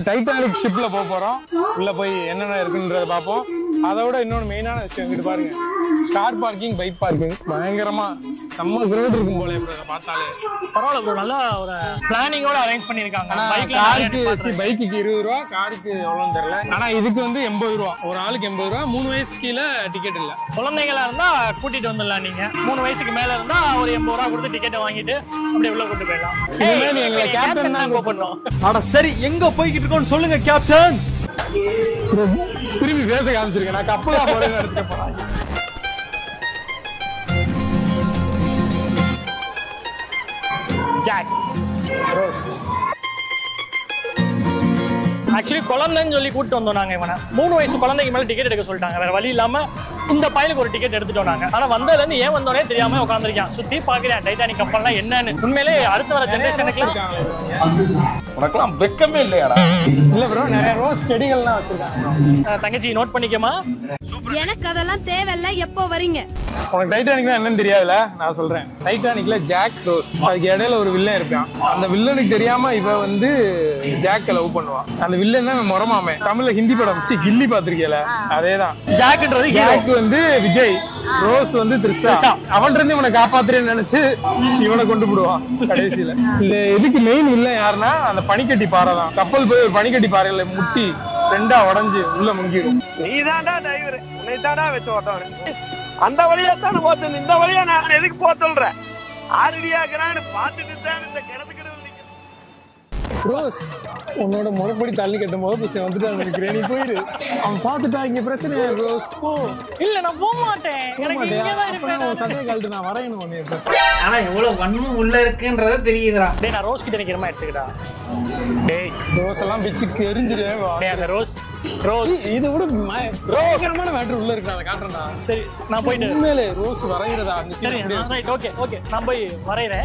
Titanic ஷிப்ல போக போறோம் உள்ள போய் என்னென்ன இருக்குன்றத பார்ப்போம் அதோட இன்னொன்று மெயினான விஷயம் இங்கிட்டு பாருங்க கார் பார்க்கிங் பைக் பார்க்கிங் பயங்கரமா நம்ம கிரௌண்ட் இருக்கும் போல bro இதை பார்த்தாலே பரவாயில்ல ப்ரோ நல்லா ஒரு பிளானிங்கோட அரேஞ்ச் பண்ணிருக்காங்க ஆனா காருக்கு பைக்குக்கு இருபது ரூபா காருக்கு எவ்வளோன்னு தெரியல ஆனா இதுக்கு வந்து எண்பது ரூபா ஒரு ஆளுக்கு எண்பது ரூபா மூணு வயசு கீழே டிக்கெட் இல்ல குழந்தைங்களா இருந்தா கூட்டிட்டு வந்துடலாம் நீங்க மூணு வயசுக்கு மேல இருந்தா ஒரு எண்பது ரூபா கொடுத்து டிக்கெட் வாங்கிட்டு அப்படியே உள்ள கூட்டு போயிடலாம் இனிமே நீ எங்களை captain தான் கூப்பிடணும் அட சரி எங்க போய்கிட்டு இருக்கோம்னு சொல்லுங்க கேப்டன் திரும்பி பேச காமிச்சிருக்கேன் நான் கப்பலா போறேன்னு எடுத்துக்க போறேன் ஜாக் ரோஸ் ஆக்சுவலி குழந்தைன்னு சொல்லி கூட்டு வந்தோம் நாங்க இவனை மூணு வயசு குழந்தைக்கு மேல டிக்கெட் எடுக்க சொல்லிட்டாங்க வேற வழி இல்லாம இந்த பையனுக்கு ஒரு டிக்கெட் எடுத்துட்டோம் நாங்க ஆனா வந்ததுல இருந்து ஏன் வந்தோனே தெரியாம உட்காந்துருக்கான் சுத்தி பாக்குறேன் டைட்டானிக் கப்பல்லாம் என்னன்னு உண்மையிலே அடுத்த வர ஜெனரேஷனுக்கு உனக்கெல்லாம் வெக்கமே இல்லையாடா இல்ல ப்ரோ நிறைய ரோஸ் செடிகள்லாம் வச்சிருக்காங்க தங்கச்சி நோட் பண்ணிக்கமா எனக்கு அதெல்லாம் தேவையில்ல எப்போ வரீங்க உனக்கு டைட்டானிக்னா என்னன்னு தெரியாதுல நான் சொல்றேன் டைட்டானிக்ல ஜாக் ரோஸ் அதுக்கு இடையில ஒரு வில்லன் இருப்பான் அந்த வில்லனுக்கு தெரியாம இவ வந்து ஜாக்க லவ் பண்ணுவான் அந்த வில்லன் தான் முறமாமே தமிழ்ல ஹிந்தி படம் சி கில்லி பாத்திருக்கீல அதேதான் ஜாக்ன்றது ஹீரோ ஜாக் வந்து விஜய் ரோஸ் வந்து த்ரிஷா அவன் இருந்து இவனை காப்பாத்துறேன்னு நினைச்சு இவனை கொண்டு போடுவான் கடைசியில இந்த இதுக்கு மெயின் வில்லன் யாருன்னா அந்த பனிக்கட்டி பாறை தான் கப்பல் போய் ஒரு பனிக்கட்டி பாறையில முட்டி ரெண்டா உடைஞ்சு உள்ள முங்கிடும் நீ தான்டா டிரைவர் உன்னை தான்டா வச்சு ஓட்டவன் அந்த வழியா தானே போச்சு இந்த வழியா நான் எதுக்கு போக சொல்றேன் ஆரடியாக்குறான்னு பார்த்துட்டு தான் இந்த கிணத்துக்கிட்ட நிக்கிறேன். ரோஸ் உன்னோட முறைப்படி தள்ளி கட்டும் போது பிசை வந்துட்டு நினைக்கிறேன் நீ போயிரு அவன் பார்த்துட்டா இங்க பிரச்சனை இல்லை, ரோஸ் போ இல்ல நான் போக மாட்டேன் எனக்கு மாட்டியா? இங்க தான் அப்ப இருப்பேன் நான் உன் சட்டையை கழட்டு நான் வரையணும் உன்னை இப்ப. ஆனா எவ்வளவு வன்மம் உள்ள இருக்குன்றத தெரியுதுடா டேய் நான் ரோஸ் கிட்ட நிக்கிறமா எடுத்துக்கிட்டா டேய் ரோஸ் எல்லாம் பிச்சு எரிஞ்சிருவே டேய் அந்த ரோஸ் ரோஸ் இதை விட ம- பயங்கரமான மேட்ரு உள்ள இருக்கு நான் காட்டுறேன்டா சரி நான் போயிட்டு உண்மையிலே ரோஸ் வரைகிறதா அந்த சரி சீன் ரைட் ஓகே ஓகே நான் போய் வரைகிறேன்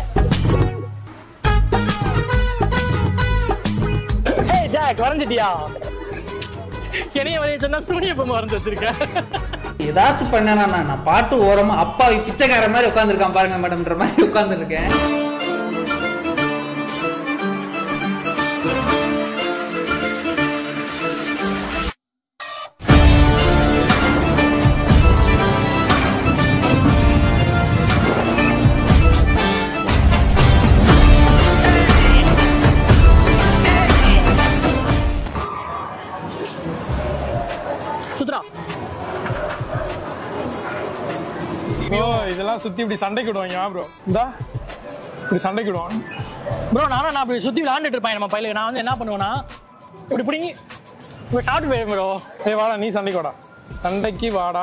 ஹே ஜாக் வரைஞ்சிட்டியா என்னைய வரைய சொன்னா சூரிய பொம்மை வரைஞ்சு வச்சிருக்கேன் ஏதாச்சும் பண்ணனா நான் நான் பாட்டு ஓரமா அப்பாவி பிச்சைக்கார மாதிரி உட்காந்துருக்கான் பாருங்க மேடம்ன்ற மாதிரி உட்காந்துருக்கேன் சுத்ரா ஓ இதெல்லாம் சுத்தி இப்படி சண்டைக்கு விடுவாங்க ப்ரோ இந்தா இப்படி சண்டைக்கு விடுவான் ப்ரோ நானும் நான் அப்படி சுத்தி விளையாண்டுட்டு இருப்பேன் நம்ம பையலுக்கு நான் வந்து என்ன பண்ணுவேன்னா இப்படி பிடிங்கி இப்படி சாப்பிட்டு போயிடும் ப்ரோ ஏய் வாடா நீ சண்டைக்கு வாடா சண்டைக்கு வாடா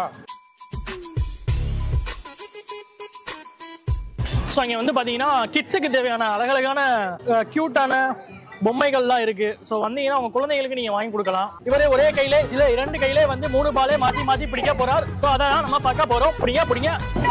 ஸோ இங்கே வந்து பார்த்தீங்கன்னா கிட்ஸுக்கு தேவையான அழகழகான க்யூட்டான பொம்மைகள்லாம் இருக்கு ஸோ வந்தீங்கன்னா உங்க குழந்தைகளுக்கு நீங்க வாங்கி கொடுக்கலாம் இவரே ஒரே கையிலே இல்ல இரண்டு கையிலே வந்து மூணு பாலே மாத்தி மாத்தி பிடிக்க போறார் ஸோ அதை தான் நம்ம பார்க்க போறோம் பிடிங்க பிடிங்க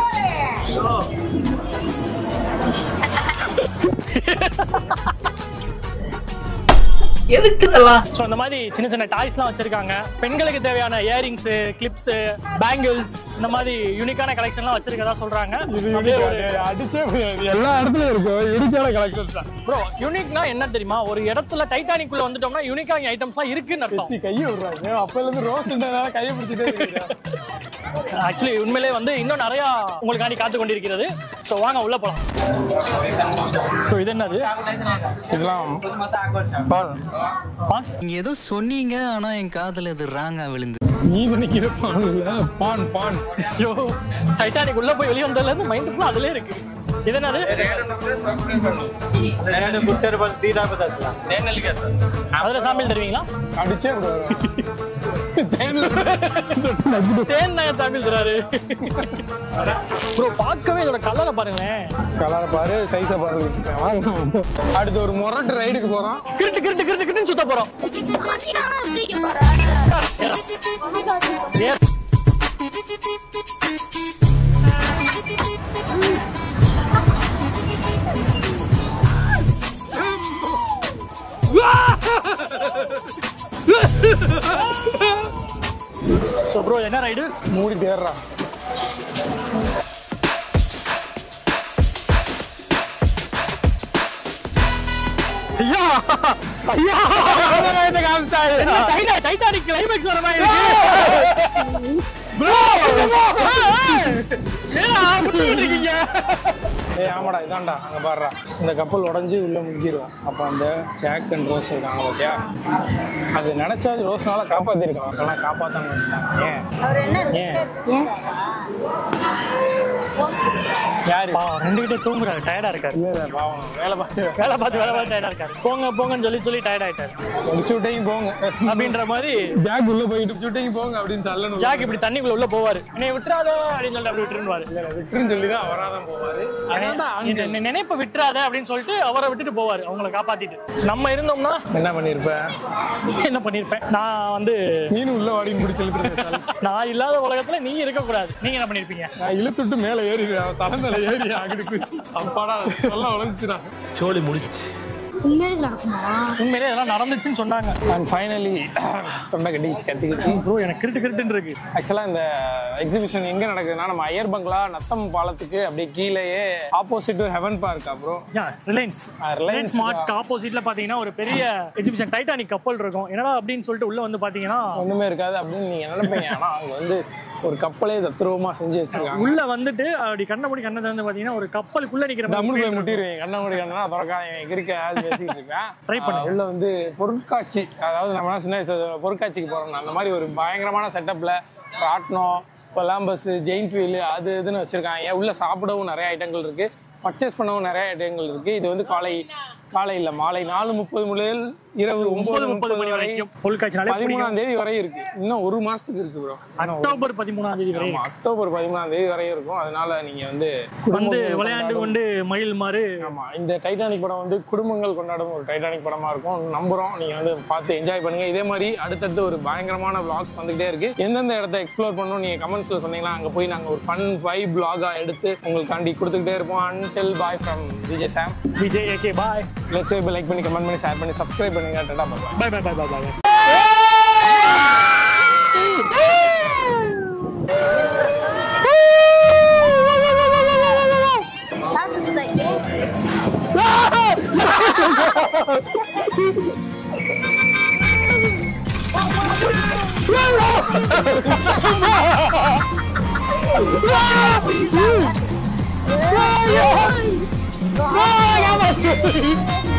எதுக்கு இதெல்லாம் ஸோ இந்த மாதிரி சின்ன சின்ன டாய்ஸ்லாம் வச்சிருக்காங்க பெண்களுக்கு தேவையான இயரிங்ஸ் கிளிப்ஸ் பேங்கிள்ஸ் இந்த மாதிரி யூனிக்கான கலெக்ஷன்லாம் வச்சிருக்கதா சொல்றாங்க அப்படியே ஒரு அடிச்சே முடியாது எல்லா இடத்துலயும் இருக்கும் இடிக்கான கலெக்ஷன்ஸ் தான் ப்ரோ யூனிக்னா என்ன தெரியுமா ஒரு இடத்துல டைட்டானிக் குள்ள வந்துட்டோம்னா யூனிக்கான ஐட்டம்ஸ்லாம் இருக்குன்னு அர்த்தம் சி கையை விடுறாங்க அப்பல இருந்து ரோஸ் கையை பிடிச்சிட்டே இருக்கீங்க ஆக்சுவலி உண்மையிலே வந்து இன்னும் நிறைய உங்களுக்காண்டி காத்து கொண்டிருக்கிறது ஸோ வாங்க உள்ள போலாம் ஸோ இது என்னது இதெல்லாம் பால் பான் நீங்க ஏதோ சொன்னீங்க ஆனா என் காதுல இது ராங்கா விழுந்து நீ நினைக்கிற பான் இல்ல பான் பான் ஐயோ டைட்டானிக் உள்ள போய் வெளியே வந்ததுல இருந்து மைண்ட் ஃபுல்லா அதுலயே இருக்கு இது என்னது அதுல சாம்பிள் தருவீங்களா அடிச்சே விடுவாரு தேன் தாங்க சாம்பிள் தராரு ப்ரோ பார்க்கவே இதோட கலரை பாருங்களேன் கலரை பாரு சைஸை பாரு வாங்க அடுத்து ஒரு முரட்டு ரைடுக்கு போறோம் கிருட்டு கிருட்டு கிருட்டு கிருட்டுன்னு சுத்த போறோம் ஏ- ஸோ ப்ரோ என்ன ரைடு மூடி தேடுறா ஐயா ஐயா ஆகாயத்தை காமிச்சிட்டாரு டைட்டா டைட்டானிக் கிளைமேக்ஸ் வர மாதிரி இருக்கு bro ஏடா முட்டிட்டு இருக்கீங்க ஏய் ஆமாடா இதான்டா அங்க பாருடா இந்த கப்பல் உடைஞ்சு உள்ள முங்கிரும் அப்ப அந்த ஜாக் அண்ட் ரோஸ் இருக்காங்க பாத்தியா அது நினைச்சா ரோஸ்னால காப்பாத்திருக்கான் அதெல்லாம் காப்பாத்தாம விட்டுட்டாங்க. ஏன் ஏன் யாரு பாவம் ரெண்டு கிட்ட தூங்குறாரு டயர்டா இருக்காரு இல்ல இல்ல பாவம் வேலை பார்த்து வேலை பார்த்து வேலை பார்த்து டயர்டா இருக்காரு போங்க போங்கன்னு சொல்லி சொல்லி டயர்ட் ஆயிட்டாரு முடிச்சு விட்டையும் போங்க அப்படின்ற மாதிரி ஜாக் உள்ள போயிட்டு முடிச்சு விட்டையும் போங்க அப்படின்னு சொல்லணும் ஜாக் இப்படி தண்ணிக்குள்ள உள்ள போவாரு என்னை விட்டுறாத அப்படின்னு சொல்லிட்டு அப்படி விட்டுருவாரு இல்ல இல்ல, விட்டுருன்னு சொல்லி தான் அவராதான் போவாரு அதான்டா ஆண்கள். இந்த நினைப்ப விட்டுறாத அப்படின்னு சொல்லிட்டு அவரை விட்டுட்டு போவாரு அவங்கள காப்பாத்திட்டு நம்ம இருந்தோம்னா என்ன பண்ணிருப்ப என்ன பண்ணிருப்பேன் நான் வந்து நீனும் உள்ள வாடின்னு பிடிச்சி இழுத்துருப்பேன் நான் இல்லாத உலகத்துல நீங்க இருக்க கூடாது நீங்க என்ன பண்ணிருப்பீங்க நான் இழுத்துட்டு மேல ஏறி அவன் தலை மேல ஏறி அங்கிட்டு குச்சி அப்பாடா சொல்ல உழைச்சிடா சோலி முடிச்சு உண்மையிலே நடக்குமா உண்மையிலே இதெல்லாம் நடந்துச்சுன்னு சொன்னாங்க அண்ட் ஃபைனலி தொண்டை கட்டிச்சு கத்திக்கிச்சு ப்ரோ எனக்கு கிருட்டு கிருட்டுன்னு இருக்கு ஆக்சுவலாக இந்த எக்ஸிபிஷன் எங்க நடக்குதுன்னா நம்ம ஐயர் பங்களா நத்தம் பாலத்துக்கு அப்படியே கீழேயே ஆப்போசிட் ஹெவன் பார்க் அப்புறம் ரிலையன்ஸ் ஆ, Reliance ரிலையன்ஸ் மார்ட் ஆப்போசிட்ல பாத்தீங்கன்னா ஒரு பெரிய எக்ஸிபிஷன் டைட்டானிக் கப்பல் இருக்கும் என்னடா அப்படின்னு சொல்லிட்டு உள்ள வந்து பாத்தீங்கன்னா ஒண்ணுமே இருக்காது அப்படின்னு நீங்க நினைப்பீங்க ஆனா அங்க வந்து ஒரு கப்பலே தத்ரூபமா செஞ்சு வச்சிருக்காங்க உள்ள வந்துட்டு அப்படி கண்ண மூடி கண்ணை திறந்து பாத்தீங்கன்னா ஒரு கப்பலுக்குள்ள நிக்கிற மாதிரி டம்னு feel போய் இருக்கும். முட்டிடுவீங்க கண்ண மூடி கண்ணா திறக்காதீங்க கிரிக்க பேசிக்கிட்டு இருக்கேன் Try பண்ணுங்க. ஆ, உள்ள வந்து பொருட்காட்சி அதாவது நம்ம சின்ன வயசுல பொருட்காட்சிக்கு போறோம் அந்த மாதிரி ஒரு பயங்கரமான செட்டப்ல ராட்னம் கொலாம்பஸ் ஜெயிண்ட் வீல் அது இதுன்னு வச்சிருக்காங்க உள்ள சாப்பிடவும் நிறைய ஐட்டங்கள் இருக்கு பர்ச்சேஸ் பண்ணவும் நிறைய ஐட்டங்கள் இருக்கு இது வந்து காலை காலை இல்ல மாலை நாலு முப்பது முதல் இரவு ஒன்பது முப்பது மணி வரைக்கும் பொருட்காட்சினாலே பதிமூணாம் தேதி வரை இருக்கு இன்னும் ஒரு மாசத்துக்கு இருக்கு ப்ரோ அக்டோபர் பதிமூணாம் தேதி வரை ஆமா அக்டோபர் பதிமூணாம் தேதி வரை இருக்கும் அதனால நீங்க வந்து வந்து குடும்பங்கள் விளையாண்டு கொண்டாடும். கொண்டு மயில் மாறு ஆமா இந்த டைட்டானிக் படம் வந்து குடும்பங்கள் கொண்டாடும் ஒரு டைட்டானிக் படமா இருக்கும் நம்புறோம் நீங்க வந்து பார்த்து என்ஜாய் பண்ணுங்க இதே மாதிரி அடுத்தடுத்து ஒரு பயங்கரமான vlogs வந்துகிட்டே இருக்கு எந்தெந்த இடத்த எக்ஸ்ப்ளோர் பண்ணணும் நீங்க கமெண்ட்ஸ்ல சொன்னீங்கன்னா அங்க போய் நாங்க ஒரு ஃபன் வைப் vlog-ஆ எடுத்து உங்களுக்காண்டி கொடுத்துக்கிட்டே இருப்போம் until bye from Vijay Sam Vijay AK bye let's like பண்ணி கமெண்ட் பண்ணி ஷேர் பண்ணி சப்ஸ்கிரைப் பண்ணுங்க டாடா பாய் பாய் பாய் பாய் பாய் பாய் Ah!